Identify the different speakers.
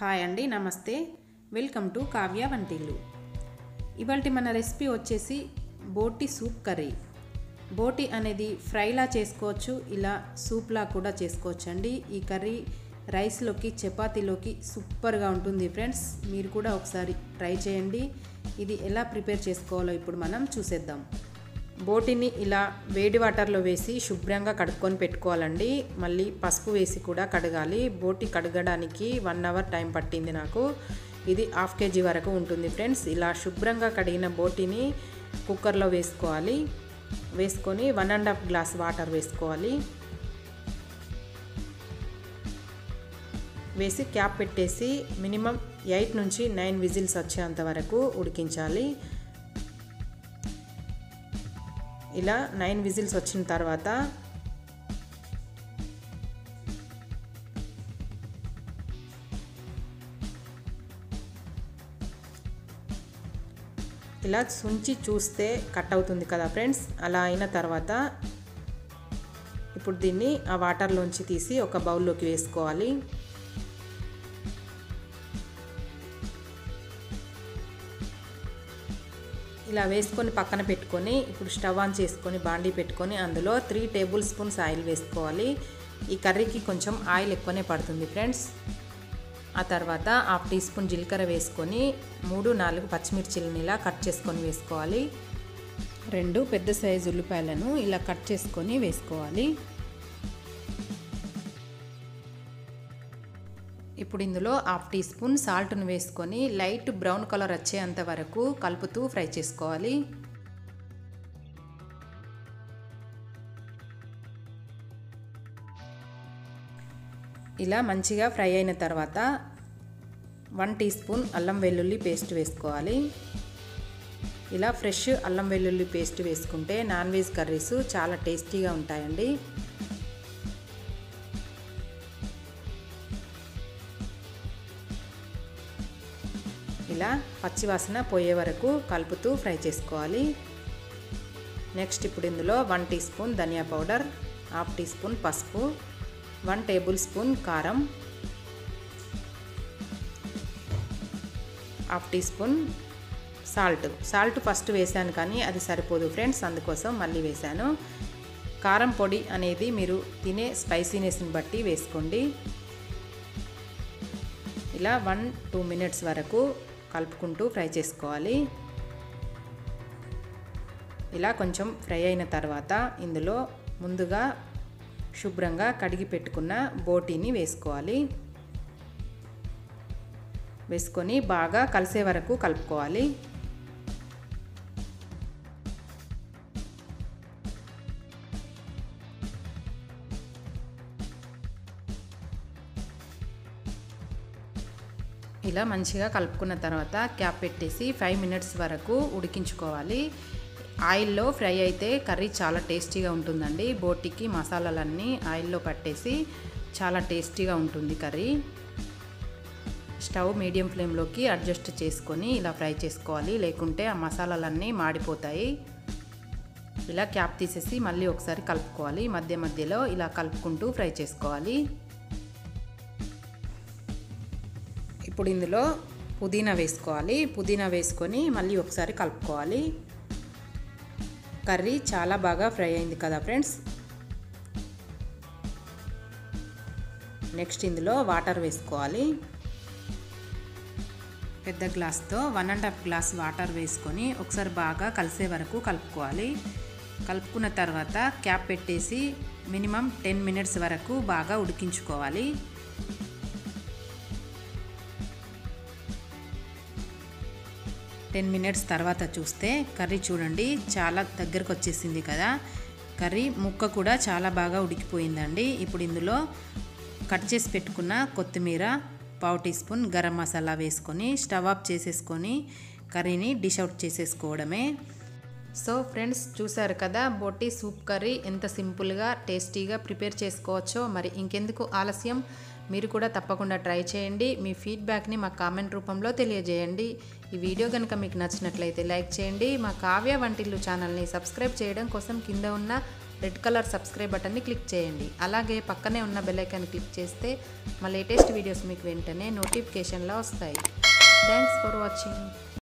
Speaker 1: hi అండి నమస్తే welcome to Kavya వంటిల్లు ఇవాళ మన రెసిపీ వచ్చేసి బోటి సూప్ కర్రీ బోటి అనేది ఫ్రైలా చేసుకోవచ్చు ఇలా సూప్లా కూడా చేసుకోవచ్చు అండి ఈ కర్రీ రైస్లోకి చపాతీలోకి సూపర్గా ఉంటుంది ఫ్రెండ్స్ మీరు కూడా ఒకసారి ట్రై చేయండి ఇది ఎలా ప్రిపేర్ చేసుకోవాలో ఇప్పుడు మనం చూసేద్దాం బోటిని ఇలా వేడి వాటర్లో వేసి శుభ్రంగా కడుక్కొని పెట్టుకోవాలండి మళ్ళీ పసుపు వేసి కూడా కడగాలి బోటి కడగడానికి వన్ అవర్ టైం పట్టింది నాకు ఇది హాఫ్ కేజీ వరకు ఉంటుంది ఫ్రెండ్స్ ఇలా శుభ్రంగా కడిగిన బోటిని కుక్కర్లో వేసుకోవాలి వేసుకొని one and half glass water వేసుకోవాలి వేసి క్యాప్ పెట్టేసి మినిమం ఎయిట్ నుంచి నైన్ విజిల్స్ వచ్చేంత వరకు ఉడికించాలి ఇలా నైన్ విజిల్స్ వచ్చిన తర్వాత ఇలా సుంచి చూస్తే కట్ అవుతుంది కదా ఫ్రెండ్స్ అలా అయిన తర్వాత ఇప్పుడు దీన్ని ఆ వాటర్లోంచి తీసి ఒక బౌల్లోకి వేసుకోవాలి ఇలా వేసుకొని పక్కన పెట్టుకొని ఇప్పుడు స్టవ్ ఆన్ చేసుకొని బాండీ పెట్టుకొని అందులో త్రీ టేబుల్ స్పూన్స్ ఆయిల్ వేసుకోవాలి ఈ కర్రీకి కొంచెం ఆయిల్ ఎక్కువనే పడుతుంది ఫ్రెండ్స్ ఆ తర్వాత హాఫ్ టీ స్పూన్ జీలకర్ర వేసుకొని మూడు నాలుగు పచ్చిమిర్చిలను ఇలా కట్ చేసుకొని వేసుకోవాలి రెండు పెద్ద సైజు ఉల్లిపాయలను ఇలా కట్ చేసుకొని వేసుకోవాలి ఇప్పుడు ఇందులో హాఫ్ టీ స్పూన్ సాల్ట్ను వేసుకొని లైట్ బ్రౌన్ కలర్ వచ్చేంత వరకు కలుపుతూ ఫ్రై చేసుకోవాలి ఇలా మంచిగా ఫ్రై అయిన తర్వాత వన్ టీ స్పూన్ అల్లం వెల్లుల్లి పేస్ట్ వేసుకోవాలి ఇలా ఫ్రెష్ అల్లం వెల్లుల్లి పేస్ట్ వేసుకుంటే నాన్ వెజ్ కర్రీస్ చాలా టేస్టీగా ఉంటాయండి ఇలా పచ్చివాసన పోయే వరకు కలుపుతూ ఫ్రై చేసుకోవాలి నెక్స్ట్ ఇప్పుడు ఇందులో వన్ టీ స్పూన్ ధనియా పౌడర్ హాఫ్ టీ స్పూన్ పసుపు వన్ టేబుల్ స్పూన్ కారం half teaspoon salt salt first వేసాను కానీ అది సరిపోదు ఫ్రెండ్స్ అందుకోసం మళ్ళీ వేసాను కారం పొడి అనేది మీరు తినే స్పైసీనెస్ని బట్టి వేసుకోండి ఇలా వన్ టూ మినిట్స్ వరకు కలుపుకుంటూ ఫ్రై చేసుకోవాలి ఇలా కొంచెం ఫ్రై అయిన తర్వాత ఇందులో ముందుగా శుభ్రంగా కడిగి పెట్టుకున్న బోటీని వేసుకోవాలి వేసుకొని బాగా కలిసే వరకు కలుపుకోవాలి ఇలా మంచిగా కలుపుకున్న తర్వాత క్యాప్ పెట్టేసి ఫైవ్ మినిట్స్ వరకు ఉడికించుకోవాలి ఆయిల్లో ఫ్రై అయితే కర్రీ చాలా టేస్టీగా ఉంటుందండి బోటికి మసాలాలన్నీ ఆయిల్లో పట్టేసి చాలా టేస్టీగా ఉంటుంది కర్రీ స్టవ్ మీడియం ఫ్లేమ్లోకి అడ్జస్ట్ చేసుకొని ఇలా ఫ్రై చేసుకోవాలి లేకుంటే ఆ మసాలాలన్నీ మాడిపోతాయి ఇలా క్యాప్ తీసేసి మళ్ళీ ఒకసారి కలుపుకోవాలి మధ్య మధ్యలో ఇలా కలుపుకుంటూ ఫ్రై చేసుకోవాలి ఇప్పుడు ఇందులో పుదీనా వేసుకోవాలి పుదీనా వేసుకొని మళ్ళీ ఒకసారి కలుపుకోవాలి కర్రీ చాలా బాగా ఫ్రై అయింది కదా ఫ్రెండ్స్ నెక్స్ట్ ఇందులో వాటర్ వేసుకోవాలి పెద్ద గ్లాస్తో one and half glass water వేసుకొని ఒకసారి బాగా కలిసే వరకు కలుపుకోవాలి కలుపుకున్న తర్వాత క్యాప్ పెట్టేసి మినిమం టెన్ మినిట్స్ వరకు బాగా ఉడికించుకోవాలి టెన్ మినిట్స్ తర్వాత చూస్తే కర్రీ చూడండి చాలా దగ్గరకు వచ్చేసింది కదా కర్రీ ముక్క కూడా చాలా బాగా ఉడికిపోయిందండి ఇప్పుడు ఇందులో కట్ చేసి పెట్టుకున్న కొత్తిమీర పావు టీ స్పూన్ గరం మసాలా వేసుకొని స్టవ్ ఆఫ్ చేసేసుకొని కర్రీని డిష్ అవుట్ చేసేసుకోవడమే సో ఫ్రెండ్స్ చూసారు కదా బొట్టి సూప్ కర్రీ ఎంత సింపుల్గా టేస్టీగా ప్రిపేర్ చేసుకోవచ్చో మరి ఇంకెందుకు ఆలస్యం మీరు కూడా తప్పకుండా ట్రై చేయండి మీ ఫీడ్బ్యాక్ని మా కామెంట్ రూపంలో తెలియజేయండి ఈ వీడియో కనుక మీకు నచ్చినట్లయితే లైక్ చేయండి మా కావ్య వంటిల్లు ఛానల్ని సబ్స్క్రైబ్ చేయడం కోసం కింద ఉన్న రెడ్ కలర్ సబ్స్క్రైబ్ బటన్ని క్లిక్ చేయండి అలాగే పక్కనే ఉన్న బెల్ ఐకాన్ క్లిక్ చేస్తే మా లేటెస్ట్ వీడియోస్ మీకు వెంటనే నోటిఫికేషన్లో వస్తాయి థ్యాంక్స్ ఫర్ వాచింగ్